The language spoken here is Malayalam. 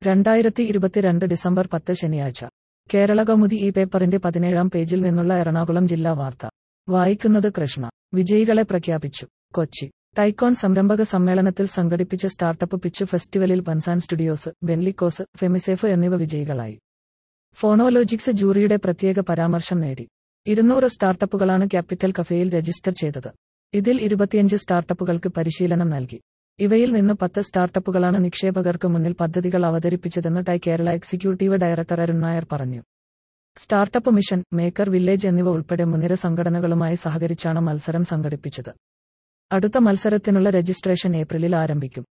രണ്ടായിരത്തി ഇരുപത്തിരണ്ട് ഡിസംബർ പത്ത് ശനിയാഴ്ച കേരള കൗമുദി ഈ പേപ്പറിന്റെ പതിനേഴാം പേജിൽ നിന്നുള്ള എറണാകുളം ജില്ലാ വാർത്ത വായിക്കുന്നത് കൃഷ്ണ വിജയികളെ പ്രഖ്യാപിച്ചു കൊച്ചി ടൈക്കോൺ സംരംഭക സമ്മേളനത്തിൽ സംഘടിപ്പിച്ച സ്റ്റാർട്ടപ്പ് പിച്ച് ഫെസ്റ്റിവലിൽ ബൻസാൻ സ്റ്റുഡിയോസ് ബെൻലിക്കോസ് ഫെമിസേഫ് എന്നിവ വിജയികളായി ഫോണോലോജിക്സ് ജൂറിയുടെ പ്രത്യേക പരാമർശം നേടി ഇരുന്നൂറ് സ്റ്റാർട്ടപ്പുകളാണ് ക്യാപിറ്റൽ കഫേയിൽ രജിസ്റ്റർ ചെയ്തത് ഇതിൽ ഇരുപത്തിയഞ്ച് സ്റ്റാർട്ടപ്പുകൾക്ക് പരിശീലനം നൽകി ഇവയിൽ നിന്ന് പത്ത് സ്റ്റാർട്ടപ്പുകളാണ് നിക്ഷേപകർക്ക് മുന്നിൽ പദ്ധതികൾ അവതരിപ്പിച്ചതെന്ന് TiE Kerala executive director Arun Nair പറഞ്ഞു സ്റ്റാർട്ടപ്പ് മിഷൻ മേക്കർ വില്ലേജ് എന്നിവ ഉൾപ്പെടെ മുൻനിര സംഘടനകളുമായി സഹകരിച്ചാണ് മത്സരം സംഘടിപ്പിച്ചത് അടുത്ത മത്സരത്തിനുള്ള രജിസ്ട്രേഷൻ ഏപ്രിലിൽ ആരംഭിക്കും